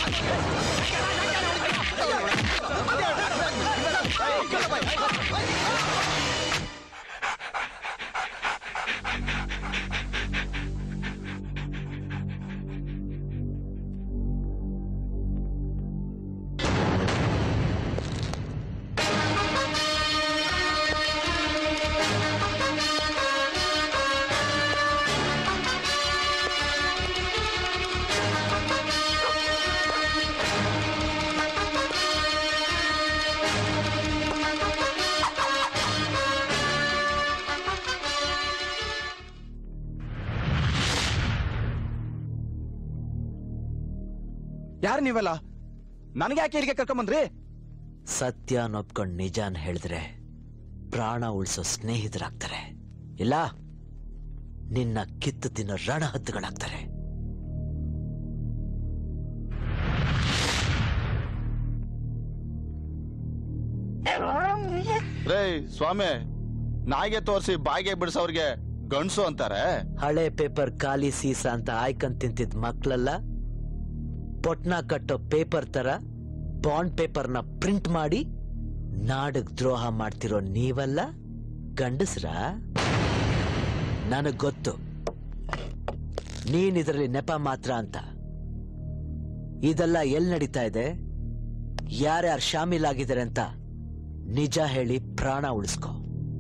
ಯಾರು ನೀವೆಲ್ಲ ನನಗೆ ಯಾಕೆ ಇಲ್ಲಿಗೆ ಕರ್ಕೊಂಬಂದ್ರಿ ಸತ್ಯ ಒಪ್ಕೊಂಡ್ ನಿಜಾನ್ ಹೇಳಿದ್ರೆ ಪ್ರಾಣ ಉಳಿಸೋ ಸ್ನೇಹಿತರಾಗ್ತಾರೆ ಇಲ್ಲ ನಿನ್ನ ಕಿತ್ತು ತಿನ್ನೋ ರಣಹದ್ದುಗಳಾಗ್ತಾರೆ ರೇ ಸ್ವಾಮಿ ನಾಯಿಗೆ ತೋರಿಸಿ ಬಾಯಿಗೆ ಬಿಡಿಸೋರ್ಗೆ ಗಂಡ್ಸು ಅಂತಾರೆ ಹಳೆ ಪೇಪರ್ ಖಾಲಿ ಸೀಸ ಅಂತ ಆಯ್ಕೊಂಡ್ ತಿಂತಿದ್ ಮಕ್ಳೆಲ್ಲ ಪೊಟ್ನ ಕಟ್ಟೋ ಪೇಪರ್ ತರ ಬಾಂಡ್ ಪೇಪರ್ನ ಪ್ರಿಂಟ್ ಮಾಡಿ ನಾಡಕ್ ದ್ರೋಹ ಮಾಡ್ತಿರೋ ನೀವಲ್ಲ ಗಂಡಸ್ರ ನನಗ್ ಗೊತ್ತು ನೀನ್ ಇದರಲ್ಲಿ ನೆಪ ಮಾತ್ರ ಅಂತ ಇದೆಲ್ಲ ಎಲ್ ನಡೀತಾ ಇದೆ ಯಾರ್ಯಾರು ಶಾಮೀಲಾಗಿದ್ದಾರೆ ಅಂತ ನಿಜ ಹೇಳಿ ಪ್ರಾಣ ಉಳಿಸ್ಕೋ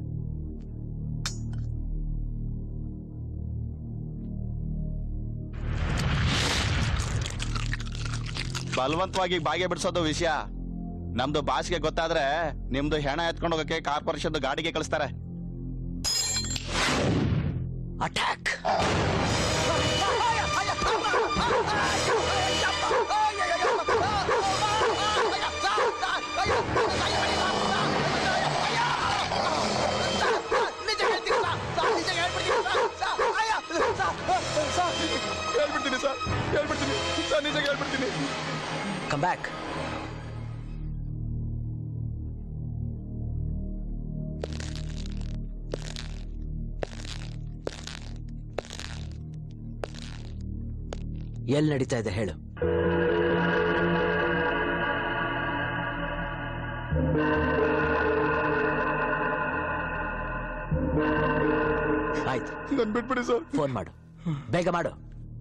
ಬಲವಂತವಾಗಿ ಬಾಯಿಗೆ ಬಿಡಿಸೋದು ವಿಷಯ ನಮ್ದು ಬಾಸ್ಗೆ ಗೊತ್ತಾದ್ರೆ ನಿಮ್ದು ಹೆಣ ಎತ್ಕೊಂಡು ಹೋಗಕ್ಕೆ ಕಾರ್ಪೊರೇಷನ್ ಗಾಡಿಗೆ ಕಳಿಸ್ತಾರೆ ಅಟ್ಯಾಕ್ ಹೇಳ್ಬಿಡ್ತೀನಿ ಸರ್ ಹೇಳ್ಬಿಡ್ತೀನಿ ಸರ್ ನಿಜ ಹೇಳ್ಬಿಡ್ತೀನಿ ಕಮ್ ಬ್ಯಾಕ್ ಎಲ್ ನಡೀತಾ ಇದೆ ಹೇಳು ಆಯ್ತು ನನ್ ಬಿಟ್ಬಿಡಿ ಸರ್ ಫೋನ್ ಮಾಡು ಬೇಗ ಮಾಡು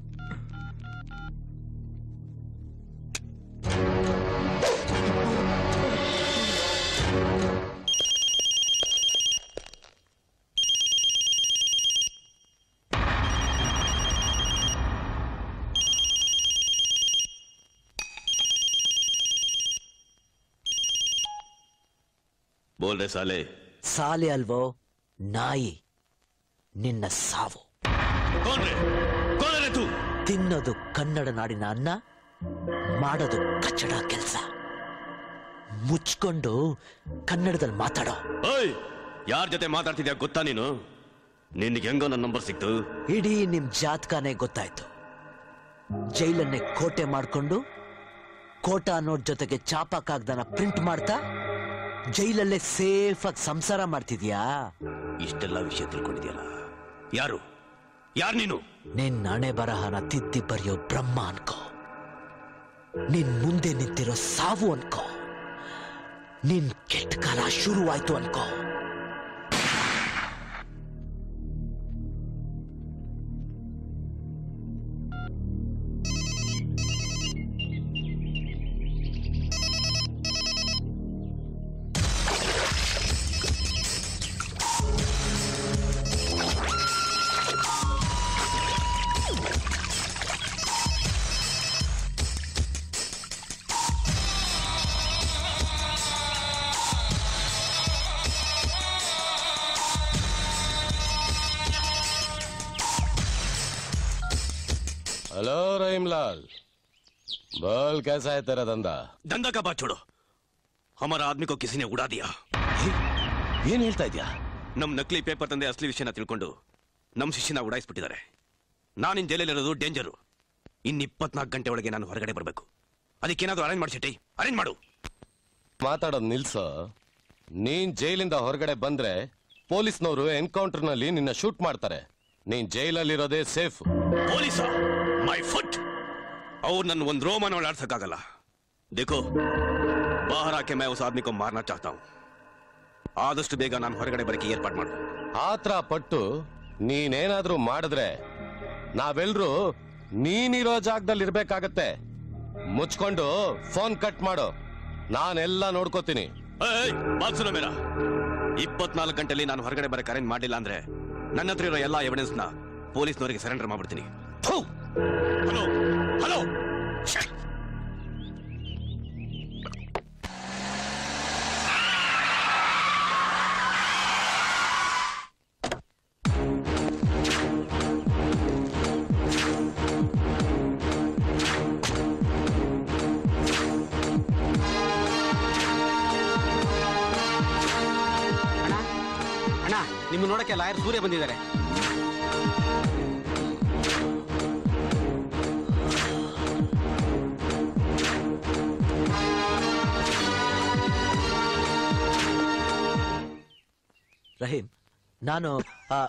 बोल रहे साले ಸಾಲೆ ಅಲ್ವೋ ನಾಯಿ ನಿನ್ನ ಸಾವು कौन रे कौन है रे तू ತಿನ್ನೋದು ಕನ್ನಡ ನಾಡಿನ ಅನ್ನ ಮಾಡೋದು ಕಚ್ಚಡ ಕೆಲಸ ಮುಚ್ಕೊಂಡು ಕನ್ನಡದಲ್ಲಿ ಮಾತಾಡೋ ಓಯ್ ಯಾರ ಜೊತೆ ಮಾತಾಡ್ತಿದ್ಯಾ ಗೊತ್ತಾ ನೀನು ನಿನ್ಗೆ ಹೆಂಗೋ ನನ್ನ ನಂಬರ್ ಸಿಕ್ತು ಇಡೀ ನಿಮ್ ಜಾತಕನೇ ಗೊತ್ತಾಯ್ತು ಜೈಲನ್ನೇ ಕೋಟೆ ಮಾಡ್ಕೊಂಡು ಕೋಟ ಅನ್ನೋರ್ ಜೊತೆಗೆ ಚಾಪ ಕಾಗ್ದನ ಪ್ರಿಂಟ್ ಮಾಡ್ತಾ ಜೈಲಲ್ಲೇ ಸೇಫ್ ಆಗಿ ಸಂಸಾರ ಮಾಡ್ತಿದ್ಯಾ ಇಷ್ಟೆಲ್ಲ ವಿಷಯ ತಿಳ್ಕೊಂಡಿದ್ಯಲ್ಲ ಯಾರು ಯಾರು ನೀನು ನಿನ್ ಹಣೆ ಬರಹನ ತಿದ್ದಿ ಬರೆಯೋ ಬ್ರಹ್ಮ ಅನ್ಕೋ ನಿನ್ ಮುಂದೆ ನಿಂತಿರೋ ಸಾವು ಅನ್ಕೋ ನಿನ್ ಕೆಟ್ಟ ಕಾಲ ಶುರುವಾಯ್ತು ಅನ್ಕೋ हेलो रहीम लाल बोल कैसा है तेरा धंधा धंधा का बात छोड़ो हमारा आदमी को किसी ने उड़ा दिया ಏನ್ ಹೇಳ್ತಾ ಇದ್ಯಾ ನಮ್ ನಕಲಿ ಪೇಪರ್ ತಂದೆ ಅಸಲಿ ವಿಷಯನ ತಿಳ್ಕೊಂಡು ನಮ್ ಶಿಷ್ಯನ ಉಡಾಯಿಸ್ಬಿಟ್ಟಿದ್ದಾರೆ ನಾನಿನ್ ಜೈಲಲ್ಲಿರೋದು ಡೇಂಜರು ಇನ್ ಇಪ್ಪತ್ನಾಲ್ಕು ಗಂಟೆ ಒಳಗೆ ನಾನು ಹೊರಗಡೆ ಬರಬೇಕು ಅದಕ್ಕೇನಾದ್ರು ಅರೇಂಜ್ ಮಾಡಿ ಶೆಟ್ಟಿ ಅರೇಂಜ್ ಮಾಡು ಮಾತಾಡೋದ್ ನಿಲ್ಸೋ ನೀನ್ ಜೈಲಿಂದ ಹೊರಗಡೆ ಬಂದ್ರೆ ಪೊಲೀಸ್ನವರು ಎನ್ಕೌಂಟರ್ ನಲ್ಲಿ ನಿನ್ನ ಶೂಟ್ ಮಾಡ್ತಾರೆ ನೀನ್ ಜೈಲಲ್ಲಿರೋದೇ ಸೇಫ್ ಪೊಲೀಸ ಮೈ ಫುಟ್ ಅವ್ರು ನನ್ನ ಒಂದು ರೋಮನ ಓಡಾಡ್ಸಕ್ಕಾಗಲ್ಲ देखो बाहर आके मैं उस आदमी को मारना चाहता हूं ಆದಷ್ಟು ಬೇಗ ನಾನು ಹೊರಗಡೆ ಬರಕ್ಕೆ ಏರ್ಪಾಡು ಮಾಡು ಆತ್ರ ಪಟ್ಟು ನೀನೇನಾದ್ರೂ ಮಾಡಿದ್ರೆ ನಾವೆಲ್ರೂ ನೀನಿರೋ ಜಾಗದಲ್ಲಿ ಇರ್ಬೇಕಾಗತ್ತೆ ಮುಚ್ಕೊಂಡು ಫೋನ್ ಕಟ್ ಮಾಡು ನಾನೆಲ್ಲ ನೋಡ್ಕೋತೀನಿ ಏಯ್, ಬಾತ್ ಸುನೋ ಮೇರಾ ಇಪ್ಪತ್ನಾಲ್ಕು ಗಂಟೆಲಿ ನಾನು ಹೊರಗಡೆ ಬರಕ್ಕೆ ಅರೇಂಜ್ ಮಾಡಿಲ್ಲ ಅಂದ್ರೆ ನನ್ನ ಹತ್ರ ಇರೋ ಎಲ್ಲಾ ಎವಿಡೆನ್ಸ್ ನ ಪೊಲೀಸ್ನವರಿಗೆ ಸರೆಂಡರ್ ಮಾಡ್ಬಿಡ್ತೀನಿ ಹಲೋ ಹಲೋ ಅಣ್ಣ ಅಣ್ಣ ನಿಮ್ಮ ನೋಡಕ್ಕೆ ಲಾಯರ್ ಸೂರ್ಯ ಬಂದಿದ್ದಾರೆ ರಹೀಂ ನಾನು ಆ,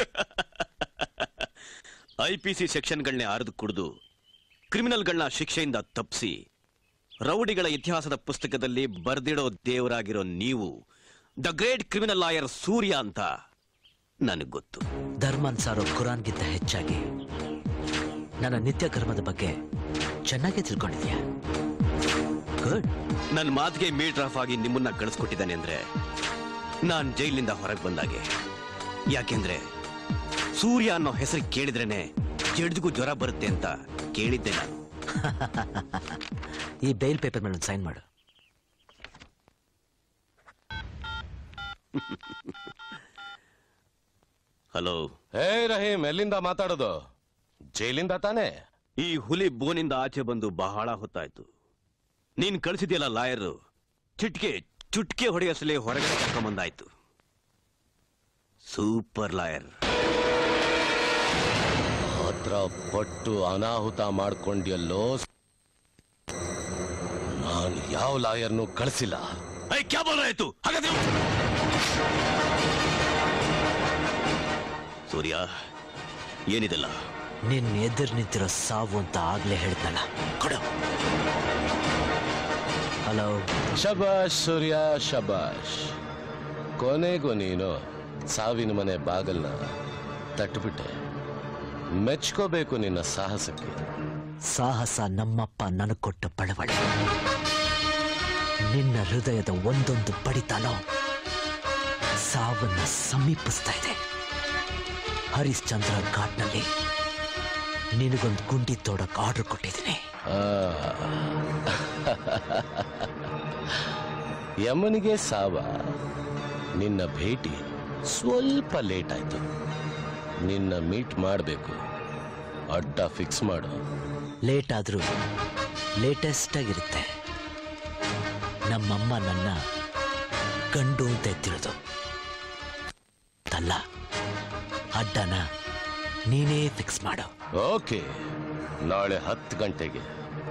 ಐ ಪಿ ಸಿ ಸೆಕ್ಷನ್ಗಳನ್ನೇ ಅರಿದು ಕುಡಿದು ಕ್ರಿಮಿನಲ್ಗಳನ್ನ ಶಿಕ್ಷೆಯಿಂದ ತಪ್ಪಿಸಿ ರೌಡಿಗಳ ಇತಿಹಾಸದ ಪುಸ್ತಕದಲ್ಲಿ ಬರ್ದಿಡೋ ದೇವರಾಗಿರೋ ನೀವು the great criminal lawyer Surya ಅಂತ ನನಗೆ ಗೊತ್ತು ಧರ್ಮನ್ ಸಾರೋ ಕುರಾನ್ಗಿಂತ ಹೆಚ್ಚಾಗಿ ನನ್ನ ನಿತ್ಯ ಕರ್ಮದ ಬಗ್ಗೆ ಚೆನ್ನಾಗಿ ತಿಳ್ಕೊಂಡಿದ್ಯಾ ಗುಡ್ ನನ್ನ ಮಾತಿಗೆ ಮೀಟರ್ ಆಫ್ ಆಗಿ ನಿಮ್ಮನ್ನ ಕಳಿಸ್ಕೊಟ್ಟಿದ್ದಾನೆ ಅಂದ್ರೆ ನಾನ್ ಜೈಲಿನಿಂದ ಹೊರಗೆ ಬಂದಾಗೆ ಯಾಕೆಂದ್ರೆ ಸೂರ್ಯ ಅನ್ನೋ ಹೆಸರು ಕೇಳಿದ್ರೇನೆ ಜಡ್ಜ್ಗೂ ಜ್ವರ ಬರುತ್ತೆ ಅಂತ ಕೇಳಿದ್ದೆ ನಾನು ಈ ಬೇಲ್ ಪೇಪರ್ ಮೇಲೆ ಸೈನ್ ಮಾಡು ಹಲೋ ಹೇ ರಹೀಮ್ ಎಲ್ಲಿಂದ ಮಾತಾಡೋದು ಜೈಲಿಂದ ತಾನೇ ಈ ಹುಲಿ ಬೋನಿಂದ ಆಚೆ ಬಂದು ಬಹಳ ಹೊತ್ತಾಯ್ತು ನೀನ್ ಕಳಿಸಿದ್ಯಲ್ಲ ಲಾಯರು ಚಿಟ್ಕೆ ಚುಟ್ಕೆ ಹೊಡೆಯಸಲೇ ಹೊರಗಡೆ ಕರ್ಕೊಂಬಂದಾಯ್ತು ಸೂಪರ್ ಲಾಯರ್ ಹತ್ರ ಪಟ್ಟು ಅನಾಹುತ ಮಾಡ್ಕೊಂಡ್ಯಲ್ಲೋ ನಾನು ಯಾವ ಲಾಯರ್ನು ಕಳಿಸಿಲ್ಲ ಐ ಕ್ಯಾ ಬೋಲ್ ರಹೆ ತೂ? ಹಾಗಾದ್ರೆ ಸೂರ್ಯ ಏನಿದೆಲ್ಲ ನಿನ್ ಎದುರು ನಿಂತಿರೋ ಸಾವು ಅಂತ ಆಗ್ಲೇ ಹೇಳ್ದಲ್ಲ ಕೊಡು ಹಲೋ ಶಬಾಷ್ ಸೂರ್ಯ ಶಬಾಷ್ ಕೊನೆಗೂ ನೀನು ಸಾವಿನ ಮನೆ ಬಾಗಲ್ನ ತಟ್ಟುಬಿಟ್ಟೆ ಮೆಚ್ಕೋಬೇಕು ನಿನ್ನ ಸಾಹಸಕ್ಕೆ ಸಾಹಸ ನಮ್ಮಪ್ಪ ನನಗ್ ಕೊಟ್ಟ ಪಳವಳೆ ನಿನ್ನ ಹೃದಯದ ಒಂದೊಂದು ಬಡಿತಾನೋ ಸಾವನ್ನ ಸಮೀಪಿಸ್ತಾ ಇದೆ ಹರಿಶ್ಚಂದ್ರ ಘಾಟ್ನಲ್ಲಿ ನಿನಗೊಂದು ಗುಂಡಿ ತೋಡಕ್ ಆರ್ಡರ್ ಕೊಟ್ಟಿದ್ದೀನಿ ಆ. ಯಮನಿಗೆ ಸಾವ ನಿನ್ನ ಭೇಟಿ ಸ್ವಲ್ಪ ಲೇಟ್ ಆಯ್ತು ನಿನ್ನ ಮೀಟ್ ಮಾಡಬೇಕು ಅಡ್ಡ ಫಿಕ್ಸ್ ಮಾಡು ಲೇಟ್ ಆದ್ರೂ ಲೇಟೆಸ್ಟ್ ಆಗಿರುತ್ತೆ ನಮ್ಮಮ್ಮ ನನ್ನ ಗಂಡು ಅಂತ ಎತ್ತಿರೋದು ಅಲ್ಲ ಅಡ್ಡನ ನೀನೇ ಫಿಕ್ಸ್ ಮಾಡು ಓಕೆ ನಾಳೆ ಹತ್ತು ಗಂಟೆಗೆ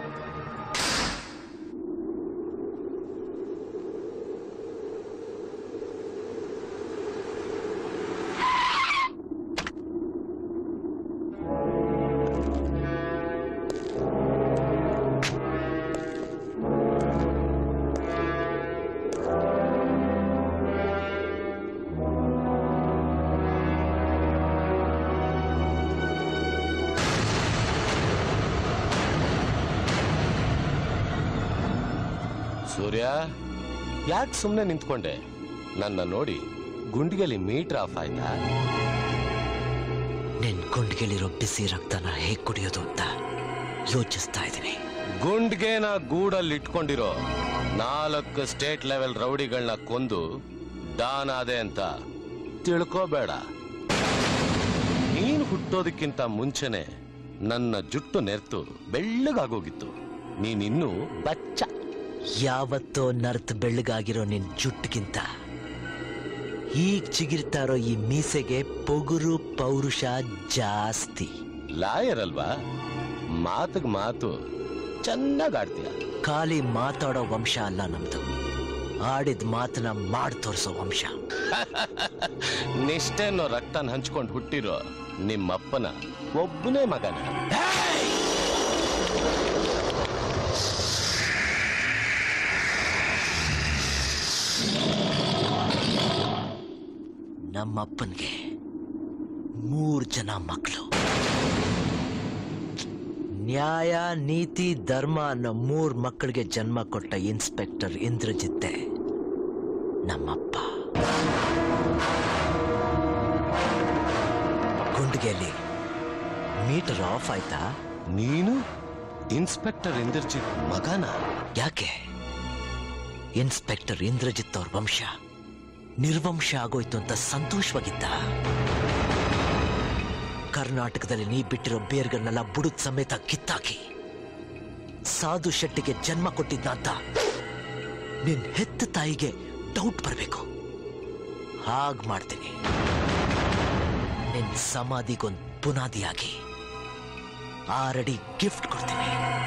ಸೂರ್ಯ ಯಾಕೆ ಸುಮ್ಮನೆ ನಿಂತ್ಕೊಂಡೆ ನನ್ನ ನೋಡಿ ಗುಂಡಿಗೆಲಿ ಮೀಟರ್ ಆಫ್ ಆಯ್ತಾ ನಿನ್ ಗುಂಡ್ಗೆಲಿರೋ ಬಿಸಿ ರಕ್ತನ ಹೇಗ್ ಕುಡಿಯೋದು ಅಂತ ಯೋಚಿಸ್ತಾ ಇದ್ದೀನಿ ಗುಂಡ್ಗೆನ ಗೂಡಲ್ಲಿ ಇಟ್ಕೊಂಡಿರೋ ನಾಲ್ಕು ಸ್ಟೇಟ್ ಲೆವೆಲ್ ರೌಡಿಗಳನ್ನ ಕೊಂದು ಡಾನ್ ಆದೆ ಅಂತ ತಿಳ್ಕೋಬೇಡ ನೀನು ಹುಟ್ಟೋದಕ್ಕಿಂತ ಮುಂಚೆನೆ ನನ್ನ ಜುಟ್ಟು ನೆರ್ತು ಬೆಳ್ಳಗಾಗೋಗಿತ್ತು ನೀನಿನ್ನೂ ಬಚ್ಚ ಯಾವತ್ತೋ ನರ್ತ್ ಬೆಳ್ಳಗಾಗಿರೋ ನಿನ್ ಜುಟ್ಟಿಗಿಂತ ಈಗ ಚಿಗಿರ್ತಾ ಇರೋ ಈ ಮೀಸೆಗೆ ಪೊಗುರು ಪೌರುಷ ಜಾಸ್ತಿ ಲಾಯರ್ ಅಲ್ವಾ ಮಾತಿಗೆ ಮಾತು ಚೆನ್ನಾಗ್ ಆಡ್ತೀಯ ಖಾಲಿ ಮಾತಾಡೋ ವಂಶ ಅಲ್ಲ ನಮ್ದು ಆಡಿದ ಮಾತನ್ನ ಮಾಡ್ ತೋರ್ಸೋ ವಂಶ ನಿಷ್ಠೆನ್ನೋ ರಕ್ತನ ಹಂಚ್ಕೊಂಡು ಹುಟ್ಟಿರೋ ನಿಮ್ಮಪ್ಪನ ಒಬ್ಬನೇ ಮಗನ ನಮ್ಮಪ್ಪನ್ಗೆ ಮೂರ್ ಜನ ಮಕ್ಕಳು ನ್ಯಾಯ ನೀತಿ ಧರ್ಮ ಅನ್ನೋ ಮೂರ್ ಮಕ್ಕಳಿಗೆ ಜನ್ಮ ಕೊಟ್ಟ ಇನ್ಸ್ಪೆಕ್ಟರ್ ಇಂದ್ರಜಿತ್ತೆ ನಮ್ಮಪ್ಪ ಗುಂಡ್ಗೆಯಲ್ಲಿ ಮೀಟರ್ ಆಫ್ ಆಯ್ತಾ ನೀನು ಇನ್ಸ್ಪೆಕ್ಟರ್ ಇಂದ್ರಜಿತ್ ಮಗನ ಯಾಕೆ ಇನ್ಸ್ಪೆಕ್ಟರ್ ಇಂದ್ರಜಿತ್ ಅವ್ರ ವಂಶ ನಿರ್ವಂಶ ಆಗೋಯ್ತು ಅಂತ ಸಂತೋಷವಾಗಿದ್ದ ಕರ್ನಾಟಕದಲ್ಲಿ ನೀ ಬಿಟ್ಟಿರೋ ಬೇರ್ಗಳನ್ನೆಲ್ಲ ಬುಡದ್ ಸಮೇತ ಕಿತ್ತಾಕಿ ಸಾಧು ಶೆಟ್ಟಿಗೆ ಜನ್ಮ ಕೊಟ್ಟಿದ್ನ ಅಂತ ನಿನ್ ಹೆತ್ತ ತಾಯಿಗೆ ಡೌಟ್ ಬರಬೇಕು ಹಾಗ್ ಮಾಡ್ತೀನಿ ನಿನ್ ಸಮಾಧಿಗೊಂದ್ ಬುನಾದಿಯಾಗಿ ಆರಡಿ ಗಿಫ್ಟ್ ಕೊಡ್ತೀನಿ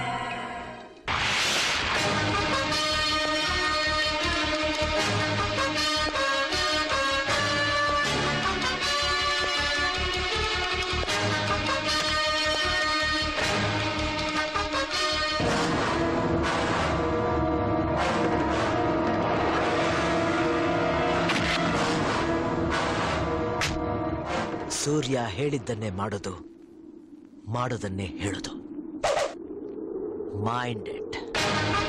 ಸೂರ್ಯ ಹೇಳಿದ್ದನ್ನೇ ಮಾಡೋದು ಮಾಡೋದನ್ನೇ ಹೇಳೋದು ಮೈಂಡೆಡ್